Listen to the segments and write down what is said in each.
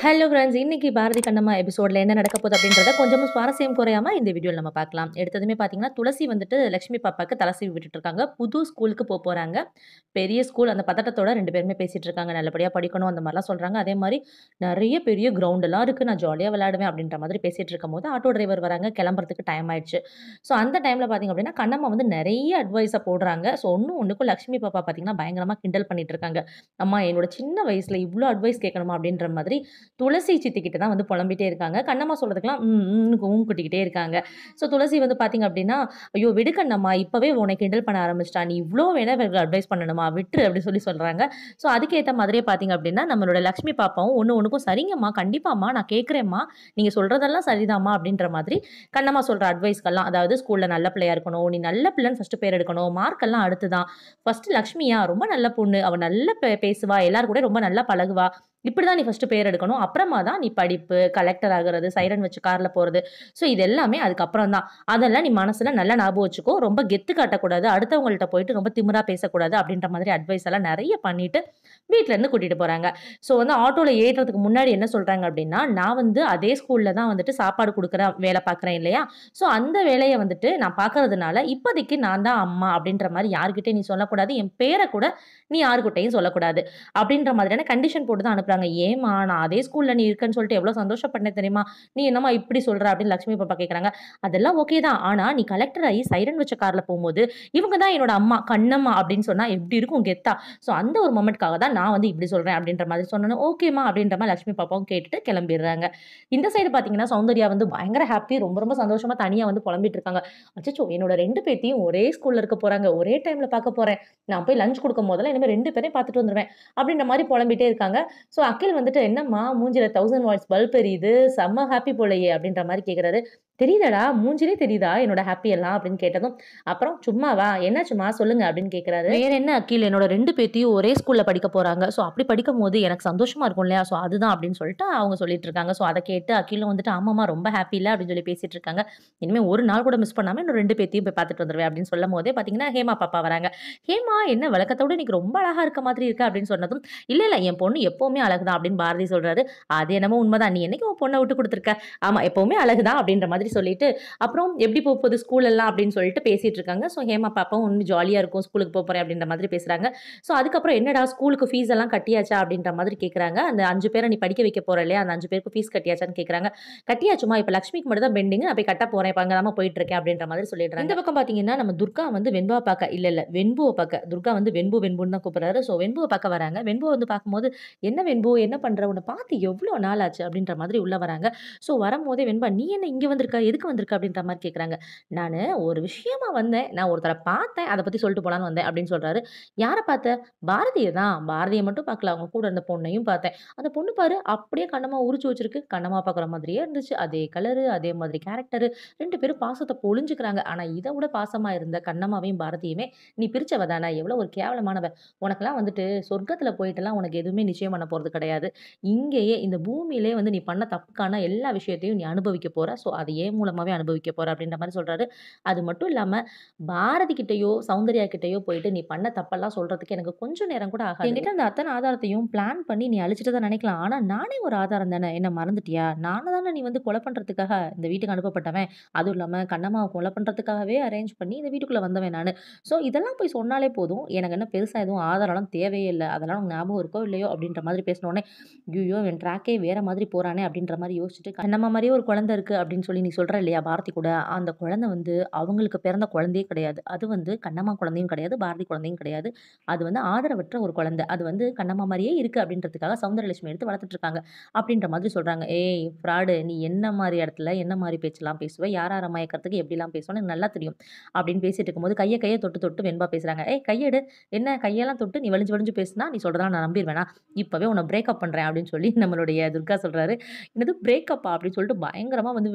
Hello friends இன்னைக்கு பாரதி கண்ணம்மா எபிசோடில் என்ன நடக்க போகுது அப்படின்றத கொஞ்சமும் சுவாரஸ்யம் குறையாம இந்த வீடியோவில் நம்ம பார்க்கலாம் எடுத்ததுமே பார்த்தீங்கன்னா துளசி வந்துட்டு லக்ஷ்மி பாப்பாக்கு தலை சீவி விட்டுட்டு இருக்காங்க புது ஸ்கூலுக்கு போக போகிறாங்க பெரிய ஸ்கூல் அந்த பதட்டத்தோட ரெண்டு பேருமே பேசிட்டு இருக்காங்க நல்லபடியாக படிக்கணும் அந்த மாதிரிலாம் சொல்கிறாங்க அதே மாதிரி நிறைய பெரிய கிரவுண்டெல்லாம் இருக்குது நான் ஜாலியாக விளையாடுவேன் அப்படின்ற மாதிரி பேசிட்டு இருக்கும் போது ஆட்டோ டிரைவர் வராங்க கிளம்புறதுக்கு டைம் ஆயிடுச்சு ஸோ அந்த டைமில் பார்த்தீங்க அப்படின்னா கண்ணம்மா வந்து நிறைய அட்வைஸை போடுறாங்க ஸோ ஒன்றும் ஒன்றுக்கும் லக்ஷ்மி பாப்பா பார்த்தீங்கன்னா பயங்கரமாக கிண்டல் பண்ணிட்டு இருக்காங்க அம்மா என்னோட சின்ன வயசில் இவ்வளோ அட்வைஸ் கேட்கணுமா அப்படின்ற மாதிரி துளசி சித்திக்கிட்ட தான் வந்து புலம்பிட்டே இருக்காங்க கண்ணம்மா சொல்கிறதுக்கெலாம் ம் ஊம் குட்டிக்கிட்டே இருக்காங்க ஸோ துளசி வந்து பார்த்தீங்க அப்படின்னா ஐயோ விடு கண்ணம்மா இப்போவே உனக்கு கிண்டல் பண்ண ஆரம்பிச்சிட்டா நீ இவ்வளோ வேணா இவருக்கு அட்வைஸ் பண்ணணுமா விட்டுரு அப்படி சொல்லி சொல்கிறாங்க ஸோ அதுக்கேற்ற மாதிரியே பார்த்தீங்க அப்படின்னா நம்மளோட லக்ஷ்மி பாப்பாவும் ஒன்று ஒன்றுக்கும் சரிங்கம்மா கண்டிப்பாம்மா நான் கேட்குறேம்மா நீங்கள் சொல்கிறதெல்லாம் சரிதாம்மா அப்படின்ற மாதிரி கண்ணம்மா சொல்கிற அட்வைஸ்க்கெல்லாம் அதாவது ஸ்கூலில் நல்ல பிள்ளையா இருக்கணும் நீ நல்ல பிள்ளைன்னு ஃபஸ்ட்டு பேர் எடுக்கணும் மார்க்கெல்லாம் அடுத்து தான் ஃபஸ்ட்டு லக்ஷ்மியா ரொம்ப நல்ல பொண்ணு அவள் நல்ல பே- பேசுவா எல்லாரும் கூட ரொம்ப நல்லா பழகுவா இப்படி தான் நீ ஃபஸ்ட்டு பேர் எடுக்கணும் அப்புறமா தான் நீ படிப்பு கலெக்டர் ஆகுறது சைரன் வச்சு காரில் போகிறது ஸோ இது எல்லாமே அதுக்கப்புறம் தான் அதெல்லாம் நீ மனசில் நல்லா ஞாபகம் வச்சுக்கோ ரொம்ப கெத்து காட்டக்கூடாது அடுத்தவங்கள்ட்ட போயிட்டு ரொம்ப திமிரா பேசக்கூடாது அப்படின்ற மாதிரி அட்வைஸ் எல்லாம் நிறைய பண்ணிட்டு வீட்ல இருந்து கூட்டிட்டு போறாங்க ஸோ வந்து ஆட்டோல ஏறுறதுக்கு முன்னாடி என்ன சொல்றாங்க அப்படின்னா நான் வந்து அதே ஸ்கூல்ல தான் வந்துட்டு சாப்பாடு கொடுக்குற வேலை பார்க்குறேன் இல்லையா ஸோ அந்த வேலையை வந்துட்டு நான் பார்க்கறதுனால இப்போதைக்கு நான் தான் அம்மா அப்படின்ற மாதிரி யாருக்கிட்டையும் நீ சொல்லக்கூடாது என் பேரை கூட நீ யாருக்கிட்டையும் சொல்லக்கூடாது அப்படின்ற மாதிரியான கண்டிஷன் போட்டு தான் அனுப்புறாங்க ஏமா நான் அதே ஸ்கூல்ல நீ இருக்கேன்னு சொல்லிட்டு எவ்வளோ சந்தோஷப்பட்டேன் தெரியுமா நீ என்னம்மா இப்படி சொல்ற அப்படின்னு லட்சுமி பாப்பா கேட்குறாங்க அதெல்லாம் ஓகே தான் ஆனா நீ கலெக்டர் ஆகி சைரன் வச்ச கார்ல போகும்போது இவங்க தான் என்னோட அம்மா கண்ணம்மா அப்படின்னு சொன்னா எப்படி இருக்கும் கெத்தா ஸோ அந்த ஒரு மொமெண்ட்காக தான் நான் வந்து இப்படி சொல்றேன் அப்படின்ற மாதிரி சொன்னோன்னே ஓகேம்மா அப்படின்ற மாதிரி லட்சுமி பாப்பாவும் கேட்டுட்டு கிளம்பிடுறாங்க இந்த சைடு பார்த்தீங்கன்னா சௌந்தர்யா வந்து பயங்கர ஹாப்பி ரொம்ப ரொம்ப சந்தோஷமா தனியாக வந்து புலம்பிட்டு இருக்காங்க அச்சச்சோ என்னோட ரெண்டு பேத்தையும் ஒரே ஸ்கூல்ல இருக்க போறாங்க ஒரே டைம்ல பார்க்க போறேன் நான் போய் லஞ்ச் கொடுக்கும் போதெல்லாம் இனிமேல் ரெண்டு பேரையும் பார்த்துட்டு வந்துருவேன் அப்படின்ற மாதிரி புலம்பிட்டே இருக்காங்க ஸோ அகில் வந்துட்டு என்னம்மா மூஞ்சில தௌசண்ட் வாட்ஸ் பல்ப் எரியுது செம்ம ஹாப்பி போலையே அப்படின்ற மாதிரி கேட்குறாரு தெரியுதாடா மூஞ்சிலே தெரியுதா என்னோட ஹாப்பி எல்லாம் அப்படின்னு கேட்டதும் அப்புறம் சும்மாவா என்னாச்சுமா சொல்லுங்க அப்படின்னு கேட்குறாரு வேற என்ன அகில் என்னோட ரெண்டு பேத்தையும் ஒரே ஸ்கூல்ல படிக்க போறாங்க ஸோ அப்படி படிக்கும் போது எனக்கு சந்தோஷமா இருக்கும் இல்லையா ஸோ அதுதான் அப்படின்னு சொல்லிட்டு அவங்க சொல்லிட்டு இருக்காங்க ஸோ அதை கேட்டு அகிலும் வந்துட்டு ஆமாமா ரொம்ப ஹாப்பி இல்லை அப்படின்னு சொல்லி பேசிட்டு இருக்காங்க இனிமேல் ஒரு நாள் கூட மிஸ் பண்ணாம இன்னும் ரெண்டு பேத்தையும் போய் பார்த்துட்டு வந்துருவேன் அப்படின்னு சொல்லும் போதே பார்த்தீங்கன்னா ஹேமா பாப்பா வராங்க ஹேமா என்ன விளக்கத்தோட இன்னைக்கு ரொம்ப அழகா இருக்க மாதிரி இருக்கு அப்படின்னு சொன்னதும் இல்ல இல்ல என் பொண்ணு எப்பவுமே அழகுதான் அப்படின்னு பாரதி சொல்றாரு அது என்னமோ உண்மைதான் நீ என்னைக்கு உன் பொண்ணை விட்டு கொடுத்துருக்க ஆமா எப்பவுமே அழகுதான் அப்படின்ற மாதிரி சொல்லிட்டு அப்புறம் எப்படி போக போகுது ஸ்கூல் எல்லாம் அப்படின்னு சொல்லிட்டு பேசிட்டு இருக்காங்க ஸோ ஹேமா பாப்பாவும் ஒன்றும் ஜாலியா இருக்கும் ஸ்கூலுக்கு போக போறேன் அப்படின்ற மாதிரி பேசுறாங்க ஸோ அதுக்கப்புறம் என்னடா ஸ்கூலுக்கு ஃபீஸ் எல்லாம் கட்டியாச்சா அப்படின்ற மாதிரி கேட்குறாங்க அந்த அஞ்சு பேரை நீ படிக்க வைக்க போற இல்லையா அந்த அஞ்சு பேருக்கு ஃபீஸ் கட்டியாச்சான்னு கேட்குறாங்க கட்டியாச்சுமா இப்போ லக்ஷ்மிக்கு மட்டும் தான் பெண்டிங் நான் போய் கட்ட போறேன் இப்போ அங்கே போயிட்டு இருக்கேன் அப்படின்ற மாதிரி சொல்லிடுறாங்க இந்த பக்கம் பார்த்தீங்கன்னா நம்ம துர்கா வந்து வெண்பா பார்க்க இல்லை இல்லை வெண்புவை பார்க்க துர்கா வந்து வெண்பு வெண்புன்னு தான் கூப்பிடுறாரு ஸோ வெண்புவை பார்க்க வராங்க வெண்புவை வந்து பார்க்கும்போது என்ன வெண்பு என்ன பண்ற உன்னை பார்த்து எவ்வளோ நாள் ஆச்சு அப்படின்ற மாதிரி உள்ள வராங்க ஸோ வரும்போதே வெண்பா நீ என்ன இங்கே வந்திருக்க எதுக்கு வந்திருக்க அப்படின்ற மாதிரி கேட்குறாங்க நான் ஒரு விஷயமா வந்தேன் நான் ஒருத்தரை பார்த்தேன் அதை பற்றி சொல்லிட்டு போலான்னு வந்தேன் அப்படின்னு சொல்றாரு யாரை பார்த்த பாரதியை தான் பாரதியை மட்டும் பார்க்கல அவங்க கூட இருந்த பொண்ணையும் பார்த்தேன் அந்த பொண்ணு பாரு அப்படியே கண்ணமா உரிச்சு வச்சிருக்கு கண்ணமா பார்க்குற மாதிரியே இருந்துச்சு அதே கலரு அதே மாதிரி கேரக்டரு ரெண்டு பேரும் பாசத்தை பொழிஞ்சுக்கிறாங்க ஆனால் இதை விட பாசமா இருந்த கண்ணம்மாவையும் பாரதியுமே நீ பிரிச்சவ தானே எவ்வளோ ஒரு கேவலமானவ உனக்கெல்லாம் வந்துட்டு சொர்க்கத்தில் போயிட்டுலாம் உனக்கு எதுவுமே நிச்சயம் பண்ண போகிறது கிடையாது இங்கேயே இந்த பூமியிலே வந்து நீ பண்ண தப்புக்கான எல்லா விஷயத்தையும் நீ அனுபவிக்க போற ஸோ அது ஏன் மூலமாகவே அனுபவிக்க போற அப்படின்ற மாதிரி சொல்றாரு அது மட்டும் இல்லாமல் பாரதி கிட்டயோ சௌந்தர்யா கிட்டயோ போயிட்டு நீ பண்ண தப்பெல்லாம் சொல்றதுக்கு எனக்கு கொஞ்சம் நேரம் கூட ஆகாது என்கிட்ட அந்த அத்தனை ஆதாரத்தையும் பிளான் பண்ணி நீ அழிச்சிட்டு தான் நினைக்கலாம் ஆனால் நானே ஒரு ஆதாரம் தானே என்ன மறந்துட்டியா நானும் தானே நீ வந்து கொலை பண்ணுறதுக்காக இந்த வீட்டுக்கு அனுப்பப்பட்டவன் அதுவும் இல்லாமல் கண்ணம்மாவை கொலை பண்ணுறதுக்காகவே அரேஞ்ச் பண்ணி இந்த வீட்டுக்குள்ளே வந்தவன் நான் ஸோ இதெல்லாம் போய் சொன்னாலே போதும் எனக்கு என்ன பெருசாக எதுவும் ஆதாரம்லாம் தேவையே இல்லை அதெல்லாம் உனக்கு ஞாபகம் இருக்கோ இல்லையோ அப்படின்ற மாதிரி பேசினோடனே ஐயோ என் ட்ராக்கே வேற மாதிரி போறானே அப்படின்ற மாதிரி யோசிச்சுட்டு கண்ணம்மா மாதிரியே ஒரு குழந்தை இருக்கு அப்படின்னு சொல்லி நீ சொல்ற இல்லையா பாரதி கூட அந்த குழந்தை வந்து அவங்களுக்கு பிறந்த குழந்தையே கிடையாது அது வந்து கண்ணம்மா குழந்தையும் கிடையாது பாரதி குழந்தையும் கிடையாது அது வந்து ஆதரவற்ற ஒரு குழந்தை அது வந்து கண்ணம்மா மாதிரியே இருக்கு அப்படின்றதுக்காக சௌந்தரலட்சுமி எடுத்து வளர்த்துட்டு இருக்காங்க அப்படின்ற மாதிரி சொல்றாங்க ஏய் ஃப்ராடு நீ என்ன மாதிரி இடத்துல என்ன மாதிரி பேச்செல்லாம் பேசுவ யார் யாரை மயக்கிறதுக்கு எப்படிலாம் பேசுவேன்னு எனக்கு நல்லா தெரியும் அப்படின்னு பேசிட்டு இருக்கும்போது கையை கையை தொட்டு தொட்டு வெண்பா பேசுறாங்க ஏய் கையெடு என்ன கையெல்லாம் தொட்டு நீ வலிஞ்சு வலிஞ்சு பேசுனா நீ சொல்றதா நான் நம்பிடுவேனா இப்பவே உன்னை பிரேக்கப் பண்றேன் அப்படின்னு சொல்லி நம்மளுடைய துர்கா சொல்றாரு என்னது பிரேக்கப்பா அப்படின்னு சொல்லிட்டு பயங்கரமா வந்து வெண்பு சிரிக்கிறாங்க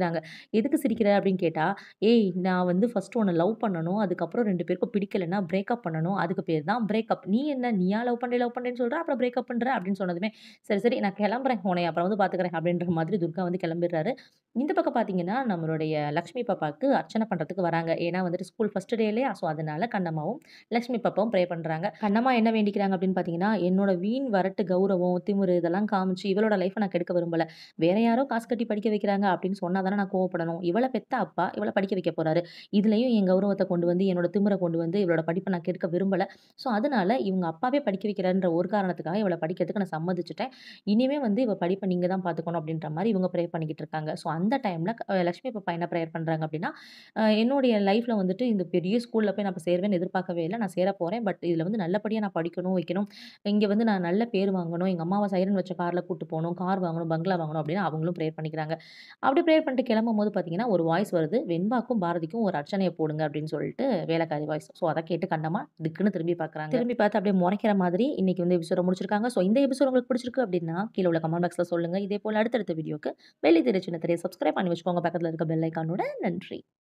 சிரிக்கிறாங்க. "எதுக்கு சிரிக்கிற?" அப்படின்னு கேட்டா, "ஏய் நான் வந்து ஃபர்ஸ்ட்டு உன்ன லவ் பண்ணணும். அதுக்கப்புறம் 2 பேருக்கும் பிடிக்கலன்னா பிரேக்கப் பண்ணணும். அதுக்கு பேர் தான் பிரேக்கப். நீ என்ன நீயா லவ் பண்றேன், லவ் பண்றேன்னு சொல்ற, அப்புறம் பிரேக்கப் பண்ற?" அப்படின்னு சொன்னதுமே, "சரி, சரி நான் கிளம்புறேன். உன்னைய அப்புறம் வந்து பார்த்துக்கிறேன்." அப்படின்ற மாதிரி துர்கா வந்து கிளம்பிடுறாரு. இந்த பக்கம் பார்த்தீங்கன்னா, நம்மளுடைய லக்ஷ்மி பாப்பாக்கு அர்ச்சனை பண்றதுக்கு வராங்க. ஏன்னா வந்துட்டு ஸ்கூல் ஃபர்ஸ்ட் டே இல்லையா? ஸோ அதனால கண்ணம்மாவும், லக்ஷ்மி பாப்பாவும் ப்ரே பண்றாங்க. கண்ணம்மா என்ன வேண்டிக்கிறாங்க அப்படின்னு பார்த்தீங்கன்னா, "என்னோட வீண் வரட்டு கௌரவம், திமிரு இதெல்லாம் காமிச்சு இவளோட லைஃப்ப நான் கெடுக்க விரும்பல. வேற யாரோ காசு கட்டி படிக்க வைக்கிறாங்க அப்படின்னு சொன்னா தானே நான் கோவப்படணும். இவள பெத்த அப்பா இவள படிக்க வைக்க போறாரு. இதுலயும் என் கௌரவத்த கொண்டு வந்து, என்னோட திமிர கொண்டு வந்து இவளோட படிப்ப நான் கெடுக்க விரும்பல. ஸோ அதனால இவங்க அப்பாவே படிக்க வைக்கிறாருன்ற ஒரு காரணத்துக்காக இவள படிக்கிறதுக்கு நான் சம்மதிச்சுட்டேன். இனிமே வந்து இவ படிப்ப நீங்க தான் பார்த்துக்கணும்." அப்படின்ற மாரி இவங்க ப்ரே பண்ணிக்கிட்டு இருக்காங்க. ஸோ அந்த டைம்ல அ லக்ஷ்மி பாப்பா என்ன ப்ரேயர் பண்றாங்க அப்படின்னா, "அ என்னுடைய லைஃப்ல வந்துட்டு இந்த பெரிய ஸ்கூல்ல போய் நான் இப்ப சேருவேன்னு எதிர்பார்க்கவே இல்ல. நான் சேர போறேன். பட் இதுல வந்து நல்லபடியா நான் படிக்கணும், வைக்கணும். இங்க வந்து நான் நல்ல பேர் வாங்கணும். எங்க அம்மாவ சைரன் வச்ச கார்ல கூட்டு போணும். கார் வாங்கணும், பங்களா வாங்கணும்." அப்படின்னு அவங்களும் ப்ரேயர் பண்ணிக்கிறாங்க. அப்படி ப்ரேயர் பண்ணிட்டு கிளம்பும்போது பார்த்தீங்கன்னா, ஒரு வாய்ஸ் வருது. "வெண்பாக்கும், பாரதிக்கும் ஒரு அர்ச்சனைய போடுங்க." அப்படின்னு சொல்லிட்டு வேலைக்காரி வாய்ஸ். ஸோ அத கேட்டு கண்ணம்மா திக்குன்னு திரும்பி பார்க்குறாங்க. திரும்பி பார்த்து அப்படியே முறைக்கிற மாதிரி இன்னைக்கு வந்து எபிசோட முடிச்சிருக்காங்க. ஸோ இந்த எபிசோட் உங்களுக்கு பிடிச்சிருக்கு அப்படின்னா, கீழ உள்ள கமெண்ட் பாக்ஸ்ல சொல்லுங்க. இதே போல அடுத்தடுத்த வீடியோக்கு வெள்ளி திரை சின்ன திரைய சப்ஸ்கிரைப் பண்ணி வச்சுக்கோங்க. பக்கத்துல இருக்க பெல் ஐகானோட. நன்றி.